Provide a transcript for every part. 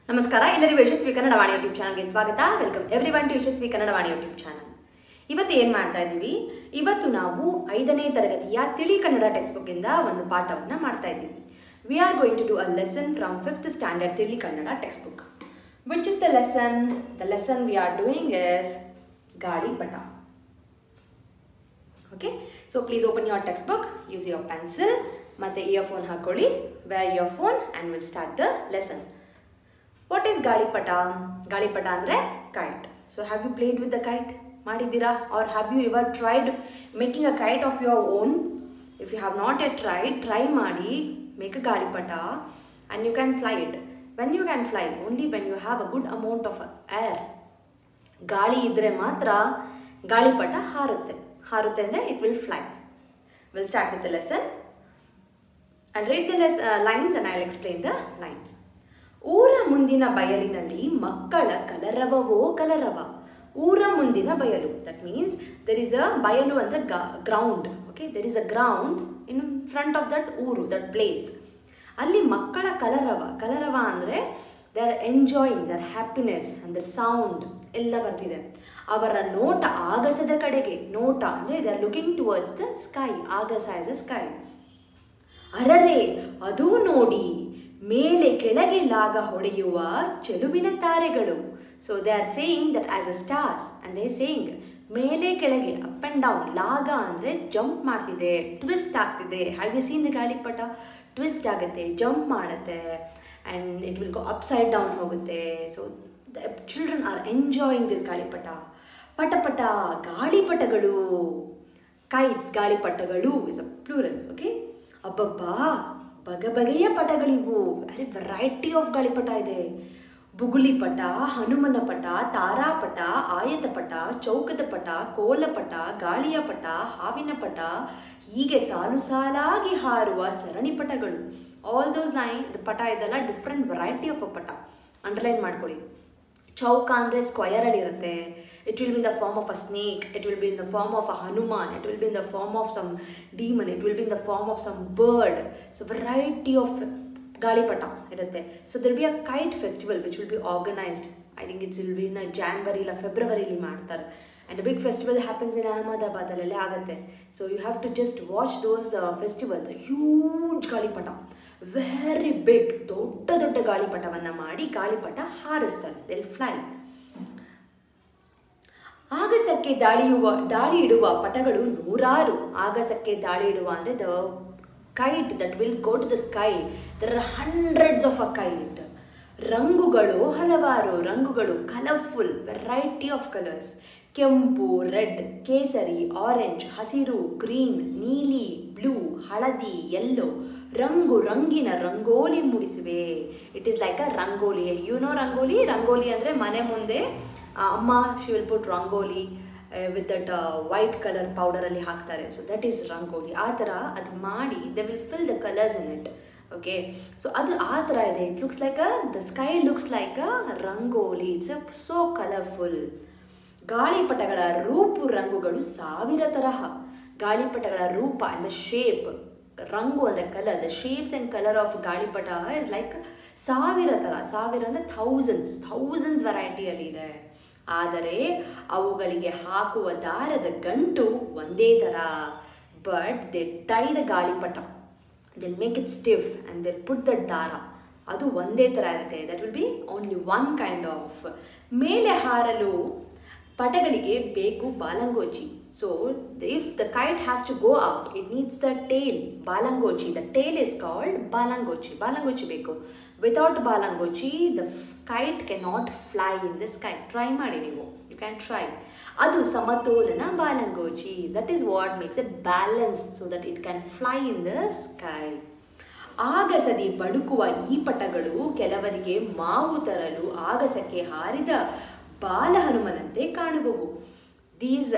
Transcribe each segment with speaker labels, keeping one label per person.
Speaker 1: ನಮಸ್ಕಾರ ಎಲ್ಲರಿಗೂ ಯಶಸ್ವಿ ಕನ್ನಡ ವಾಣಿ ಯೂಟ್ಯೂಬ್ ಚಾನಲ್ಗೆ ಸ್ವಾಗತ welcome everyone to Yashasvi Kannada Vani YouTube channel ಇವತ್ತು ಏನು ಮಾಡ್ತಾ ಇದ್ದೀವಿ ಇವತ್ತು ನಾವು ಐದನೇ ತರಗತಿಯ ತಿಳಿ ಕನ್ನಡ ಟೆಕ್ಸ್ಟ್ ಬುಕ್ಕಿಂದ ಒಂದು ಪಾಠವನ್ನು ಮಾಡ್ತಾ ಇದ್ದೀವಿ we are going to do a lesson from fifth standard Tili Kannada textbook which is the lesson the lesson we are doing is Galipata okay so please open your textbook use your pencil ಮತ್ತು earphone ಹಾಕೊಳ್ಳಿ wear your phone and will start the lesson what is Galipata ಗಾಳಿಪಟ ಅಂದರೆ kite so have you played with the kite ಮಾಡಿದ್ದೀರಾ or have you ever tried making a kite of your own if you have not a tried try ಮಾಡಿ make a ಗಾಳಿಪಟ and you can fly it when you can fly only when you have a good amount of air ಗಾಳಿ ಇದ್ದರೆ ಮಾತ್ರ ಗಾಳಿಪಟ ಹಾರುತ್ತೆ ಹಾರುತ್ತೆ ಅಂದರೆ it will fly will start with the lesson I'll read the les- uh, lines and I'll explain the lines. ಊರ ಮುಂದಿನ ಬಯಲಿನಲ್ಲಿ ಮಕ್ಕಳ ಕಲರವವೋ ಕಲರವ ಊರ ಮುಂದಿನ ಬಯಲು that means there is a bayalu ಅಂದರೆ ground okay there is a ground in front of that ooru that place ಅಲ್ಲಿ ಮಕ್ಕಳ ಕಲರವ ಕಲರವ ಅಂದರೆ they are enjoying their happiness ಅಂದರೆ ಸೌಂಡ್ ಎಲ್ಲ ಬರ್ತಿದೆ ಅವರ ನೋಟ ಆಗಸದ ಕಡೆಗೆ ನೋಟ ಅಂದರೆ they are looking towards the sky ಆಗಸ ಆಸ್ ಅ ಸ್ಕೈ ಅರರೆ ಅದೂ ನೋಡಿ ಮೇಲೆ ಕೆಳಗೆ ಲಾಗ ಹೊಡೆಯುವ ಚೆಲುವಿನ ತಾರೆಗಳು so they are saying that as a stars and they saying ಮೇಲೆ ಕೆಳಗೆ ಅಪ್ ಆ್ಯಂಡ್ ಡೌನ್ ಲಾಗ ಅಂದರೆ ಜಂಪ್ ಮಾಡ್ತಿದೆ ಟ್ವಿಸ್ಟ್ ಆಗ್ತಿದೆ ಹ್ಯಾವ್ ಯು ಸೀನ್ ದ ಗಾಳಿಪಟ ಟ್ವಿಸ್ಟ್ ಆಗುತ್ತೆ ಜಂಪ್ ಮಾಡುತ್ತೆ and it will go upside down ಹೋಗುತ್ತೆ so the children are enjoying this Galipata ಪಟಪಟ ಗಾಳಿಪಟಗಳು ಕೈಟ್ಸ್ ಗಾಳಿಪಟಗಳು ಇಸ್ ಅ ಪ್ಲೂರಲ್ ಓಕೆ ಅಬ್ಬಬ್ಬಾ ಬಗೆ ಬಗೆಯ ಪಟಗಳಿವು ಅರೆ ವೆರೈಟಿ ಆಫ್ ಗಾಳಿಪಟ ಇದೆ ಬುಗುಲಿ ಪಟ ಹನುಮನ ಪಟ ತಾರಾಪಟ ಆಯತ ಪಟ ಚೌಕದ ಪಟ ಕೋಲಪಟ ಗಾಳಿಯ ಪಟ ಹಾವಿನ ಪಟ ಹೀಗೆ ಸಾಲು ಸಾಲಾಗಿ ಹಾರುವ ಸರಣಿ ಪಟಗಳು ಆಲ್ ದೋಸ್ ನೈ ಪಟ ಇದೆಲ್ಲ ಡಿಫ್ರೆಂಟ್ ವೆರೈಟಿ ಆಫ್ ಅ ಪಟ ಅಂಡರ್ಲೈನ್ ಮಾಡ್ಕೊಳ್ಳಿ ಚೌಕ ಅಂದರೆ ಸ್ಕ್ವಯರಲ್ಲಿ ಇರುತ್ತೆ it will be in the form of a snake it will be in the form of a Hanuman it will be in the form of some demon it will be in the form of some bird so variety of ಗಾಳಿಪಟ ಇರುತ್ತೆ so there'll be a kite festival which will be organised I think it's will be in January ಇಲ್ಲ ಫೆಬ್ರವರಿಲಿ ಮಾಡ್ತಾರೆ and big festival happens ಇನ್ ಅಹಮದಾಬಾದಲ್ಲೇ ಆಗುತ್ತೆ so you have to just watch those festival huge Galipata very big ದೊಡ್ಡ ದೊಡ್ಡ ಗಾಳಿಪಟವನ್ನು ಮಾಡಿ ಗಾಳಿಪಟ ಹಾರಿಸ್ತಾರೆ ದಿಲ್ fly ಆಗಸಕ್ಕೆ ದಾಳಿಯುವ ದಾಳಿ ಇಡುವ ಪಟಗಳು ನೂರಾರು ಆಗಸಕ್ಕೆ ದಾಳಿ ಇಡುವ ಅಂದರೆ the kite that will go to the sky there are hundreds of a kite ರಂಗುಗಳು ಹಲವಾರು ರಂಗುಗಳು ಕಲರ್ಫುಲ್ ವೆರೈಟಿ ಆಫ್ ಕಲರ್ಸ್ ಕೆಂಪು ರೆಡ್ ಕೇಸರಿ ಆರೆಂಜ್ ಹಸಿರು ಗ್ರೀನ್ ನೀಲಿ ಬ್ಲೂ ಹಳದಿ ಯೆಲ್ಲೋ ರಂಗು ರಂಗಿನ ರಂಗೋಲಿ ಮೂಡಿಸಿವೆ it is like a rangoli you know rangoli rangoli ಅಂದರೆ ಮನೆ ಮುಂದೆ ಅಮ್ಮ she will put rangoli with that white colour ಪೌಡರಲ್ಲಿ ಹಾಕ್ತಾರೆ ಸೊ ದಟ್ ಈಸ್ ರಂಗೋಲಿ ಆ ಥರ ಅದು ಮಾಡಿ ದೆ will fill the colours in it okay so ಅದು ಆ ಥರ ಇದೆ it looks like a the sky looks like a rangoli it's a so colourful ಗಾಳಿಪಟಗಳ ರೂಪು ರಂಗುಗಳು ಸಾವಿರ ತರಹ ಗಾಳಿಪಟಗಳ ರೂಪ ಆ್ಯಂಡ್ ದ ಶೇಪ್ ರಂಗು ಅಂದರೆ colour the shapes and colour of Galipata is like ಸಾವಿರ ಥರ ಸಾವಿರ ಅಂದರೆ ಥೌಸಂಡ್ಸ್ ಥೌಸಂಡ್ಸ್ ವೆರೈಟಿಯಲ್ಲಿ ಇದೆ ಆದರೆ ಅವುಗಳಿಗೆ ಹಾಕುವ ದಾರದ ಗಂಟು ಒಂದೇ ಥರ but they tie the Galipata they'll make it stiff and they'll put that dara ಅದು ಒಂದೇ ಥರ ಇರುತ್ತೆ that will be only one kind of ಮೇಲೆ ಹಾರಲು ಪಟಗಳಿಗೆ ಬೇಕು ಬಾಲಂಗೋಚಿ so if the kite has to go up it needs the tail balangochi the tail is called balangochi ಬಾಲಂಗೋಚಿ ಬೇಕು without balangochi the kite cannot fly in the sky try ಮಾಡಿ ನೀವು you can try ಅದು ಸಮತೋಲನ ಬಾಲಂಗೋಚಿ that is what makes it balanced so that it can fly in the sky ಆಗಸದಿ ಬಡುಕುವ ಈ ಪಟಗಳು ಕೆಲವರಿಗೆ ಮಾವು ತರಲು ಆಗಸಕ್ಕೆ ಹಾರಿದ ಬಾಲಹನುಮನಂತೆ ಕಾಣುವವು these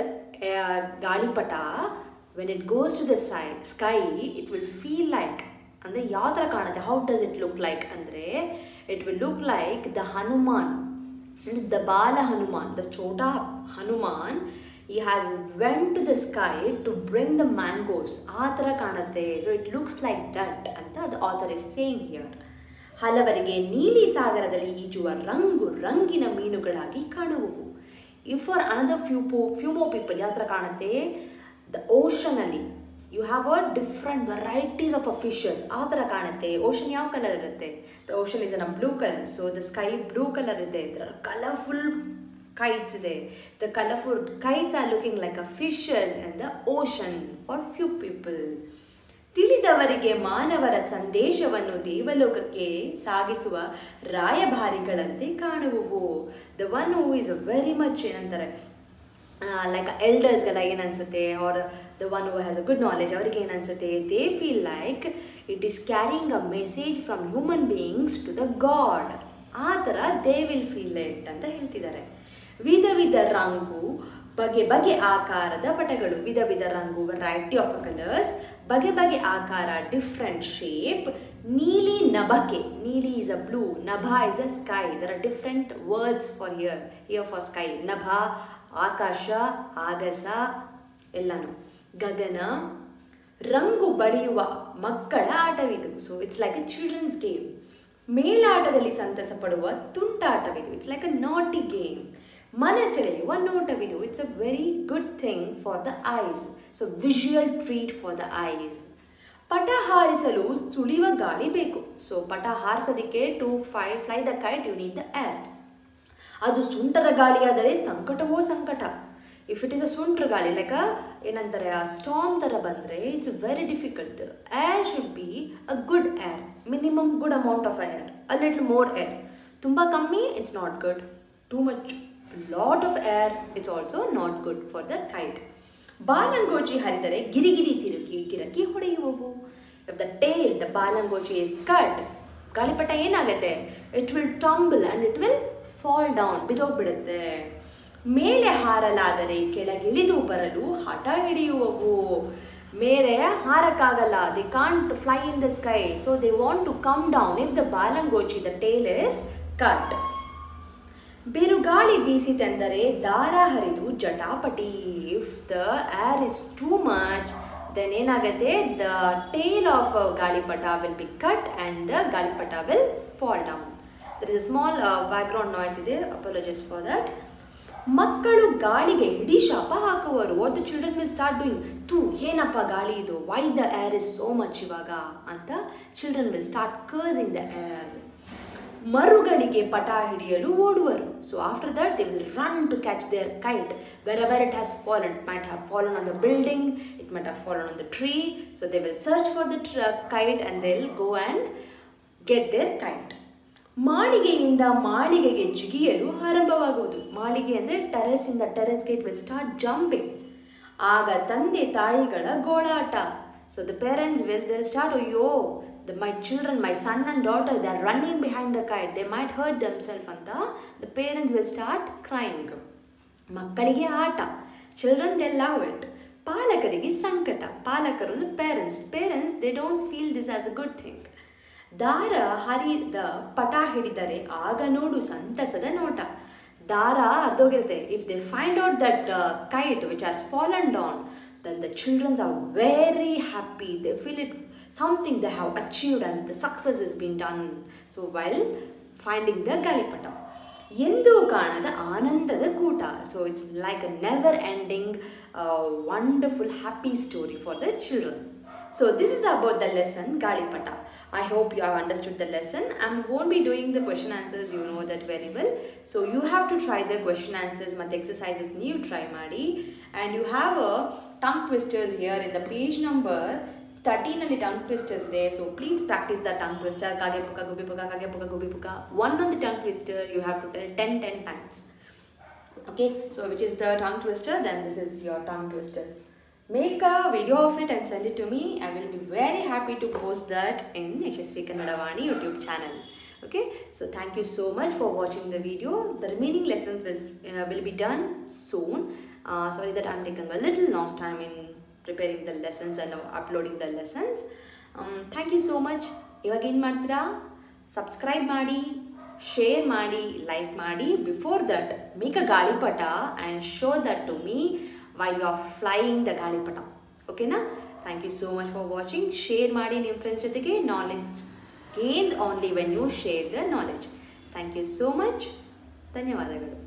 Speaker 1: Galipata when it goes to the sky sky it will feel like ಅಂದರೆ ಯಾವ ಥರ ಕಾಣುತ್ತೆ how does it look like ಅಂದರೆ it will look like the Hanuman the Bal Hanuman the Chhota Hanuman he has went to the sky to bring the mangoes ಆ ಥರ ಕಾಣುತ್ತೆ so it looks like that ಅಂತ ಅದು ಆಥರ್ ಇಸ್ ಸೇಮ್ ಹಿಯರ್ ಹಲವರಿಗೆ ನೀಲಿ ಸಾಗರದಲ್ಲಿ ಈಜುವ ರಂಗು ರಂಗಿನ ಮೀನುಗಳಾಗಿ ಕಾಣುವವು ಇಫ್ ಫಾರ್ ಅನದರ್ ಫ್ಯೂ ಪೋ ಫ್ಯೂ ಮೋ ಪೀಪಲ್ ಯಾವ ಥರ ಕಾಣುತ್ತೆ ದ ಓಷನಲ್ಲಿ you have a different varieties of a fishes ಆ ಥರ ಕಾಣುತ್ತೆ ಓಷನ್ ಯಾವ ಕಲರ್ ಇರುತ್ತೆ the ocean is an blue colour so the sky blue colour ಇದೆ ಇದರ ಕಲರ್ಫುಲ್ kites ಇದೆ the colourful kites are looking like a fishes in the ocean for few people ತಿಳಿದವರಿಗೆ ಮಾನವರ ಸಂದೇಶವನ್ನು ದೇವಲೋಕಕ್ಕೆ ಸಾಗಿಸುವ ರಾಯಭಾರಿಗಳಂತೆ ಕಾಣುವುವು the one who is very much ಏನಂತಾರೆ like ಎಲ್ಡರ್ಸ್ಗೆಲ್ಲ ಏನು ಅನ್ಸುತ್ತೆ are the one who has a good knowledge ಅವ್ರಿಗೆ ಏನು ಅನ್ಸುತ್ತೆ they feel like it is carrying a message from human beings to the god ಆ ಥರ ದೇ ವಿಲ್ ಫೀಲ್ ಇಟ್ ಅಂತ ಹೇಳ್ತಿದ್ದಾರೆ ವಿಧ ವಿಧ ರಂಗು ಬಗೆ ಬಗೆ ಆಕಾರದ ಪಟಗಳು ವಿಧ ವಿಧ ರಂಗು ವೆರೈಟಿ ಆಫ್ ಕಲರ್ಸ್ ಬಗೆ ಬಗೆ ಆಕಾರ ಡಿಫ್ರೆಂಟ್ ಶೇಪ್ ನೀಲಿ ನಭಕ್ಕೆ ನೀಲಿ ಇಸ್ ಅ ಬ್ಲೂ ನಭ is a sky there are different words for ear ear for sky ನಭ ಆಕಾಶ ಆಗಸ ಎಲ್ಲನೂ ಗಗನ ರಂಗು ಬಳಿಯುವ ಮಕ್ಕಳ ಆಟವಿದು so it's like a children's game ಮೇಲಾಟದಲ್ಲಿ ಸಂತಸ ಪಡುವ ತುಂಟಾಟವಿದು it's like a naughty game ಮನಸೆಳೆಯುವ ನೋಟವಿದು it's a very good thing for the eyes so visual treat for the eyes ಪಟ ಹಾರಿಸಲು ಸುಳಿಯುವ ಗಾಳಿ ಬೇಕು ಸೊ ಪಟ ಹಾರಿಸೋದಕ್ಕೆ to five fly the kite you need the air ಅದು ಸುಂಟರ ಗಾಳಿಯಾದರೆ ಸಂಕಟವೋ ಸಂಕಟ ಇಫ್ ಇಟ್ ಇಸ್ ಅ ಸುಂಟರ ಗಾಳಿ ಲೈಕ್ ಏನಂತಾರೆ ಆ ಸ್ಟಾಮ್ ಥರ ಬಂದರೆ it's very difficult air should be a good air minimum good amount of air a little more air ತುಂಬ ಕಮ್ಮಿ it's not good too much lot of air it's also not good for the kite ಬಾಲಂಗೋಚಿ ಹರಿದರೆ ಗಿರಿಗಿರಿ ತಿರುಗಿ ಗಿರಕಿ ಹೊಡೆಯುವವು if the tail the ಬಾಲಂಗೋಚಿ is cut ಗಾಳಿಪಟ ಏನಾಗುತ್ತೆ it will tumble and it will fall down ಬಿದೋಗ್ಬಿಡುತ್ತೆ ಮೇಲೆ ಹಾರಲಾದರೆ ಕೆಳಗಿಳಿದು ಬರಲು ಹಠ ಹಿಡಿಯುವವು ಮೇಲೆ ಹಾರಕ್ಕಾಗಲ್ಲ they can't fly in the sky so they want to come down if the ಬಾಲಂಗೋಚಿ ದ ಟೇಲ್ ಇಸ್ ಕಟ್ ಬಿರುಗಾಳಿ ಬೀಸಿತೆಂದರೆ ದಾರ ಹರಿದು ಜಟಾಪಟಿ if the air is too much then ಏನಾಗುತ್ತೆ ದ ಟೇಲ್ ಆಫ್ ಗಾಳಿಪಟ will be cut and the ಗಾಳಿಪಟ will fall down there is a small background noise ಇದೆ ಅಪಾಲಜೈಸ್ ಫಾರ್ ದಟ್ ಮಕ್ಕಳು ಗಾಳಿಗೆ ಇಡೀ ಶಾಪ ಹಾಕುವರು what the children will start doing to ಏನಪ್ಪ ಗಾಳಿ ಇದು why the air is so much ಇವಾಗ ಅಂತ children will start cursing the air ಮರುಗಳಿಗೆ ಪಟ ಹಿಡಿಯಲು ಓಡುವರು so after that they will run to catch their kite wherever it has fallen it might have fallen on the building it might have fallen on the tree so they will search for the kite and they will go and get their kite ಮಾಳಿಗೆಯಿಂದ ಮಾಳಿಗೆಗೆ ಜಿಗಿಯಲು ಆರಂಭವಾಗುವುದು ಮಾಳಿಗೆ ಅಂದರೆ ಟೆರೆಸ್ಸಿಂದ ಟೆರೆಸ್ಗೆ it will start jumping ಆಗ ತಂದೆ ತಾಯಿಗಳ ಗೋಳಾಟ so the parents will they start ಅಯ್ಯೋ the my children my son and daughter they are running behind the kite they might hurt them self ಅಂತ the parents will start crying ಮಕ್ಕಳಿಗೆ ಆಟ children they love it ಪಾಲಕರಿಗೆ ಸಂಕಟ ಪಾಲಕರು ಅಂದರೆ parents parents they don't feel this as a good thing ದಾರ ಹರಿದ ಪಟ ಹಿಡಿದರೆ ಆಗ ನೋಡು ಸಂತಸದ ನೋಟ ದಾರ ಅರ್ಧೋಗಿರುತ್ತೆ if they find out that kite which has fallen down then the children's are very happy they feel it something they have achieved and the success is been done so well finding the ಗಾಳಿಪಟ ಎಂದೂ ಕಾಣದ ಆನಂದದ ಕೂಟ so it's like a never ending wonderful happy story for the children So this is about the lesson Galipata. I hope you have understood the lesson. I won't be doing the question answers, you know that very well. So you have to try the question answers ಮತ್ತು exercises ನೀವು try ಮಾಡಿ and you have a tongue twisters here in the page number 13 ಅಲ್ಲಿ tongue twisters ಇದೆ so please practice the tongue twister kage puka gubi puka kage puka gubi puka one on the tongue twister you have to tell 10 10 times okay so which is the tongue twister then this is your tongue twisters make a video of it and send it to me i will be very happy to post that in yashasvi kannadavani youtube channel okay so thank you so much for watching the video the remaining lessons will uh, will be done soon uh, sorry that i'm taking a little long time in preparing the lessons and uploading the lessons um, thank you so much ಇವಾಗ ಏನು ಮಾಡ್ತೀರಾ subscribe ಮಾಡಿ share ಮಾಡಿ like ಮಾಡಿ before that make a ಗಾಳಿಪಟ and show that to me why you are flying the ಗಾಳಿಪಟ ಓಕೆನಾ thank you so much for watching share ಮಾಡಿ ನಿಮ್ಮ ಫ್ರೆಂಡ್ಸ್ ಜೊತೆಗೆ knowledge gains only when you share the knowledge thank you so much ಧನ್ಯವಾದಗಳು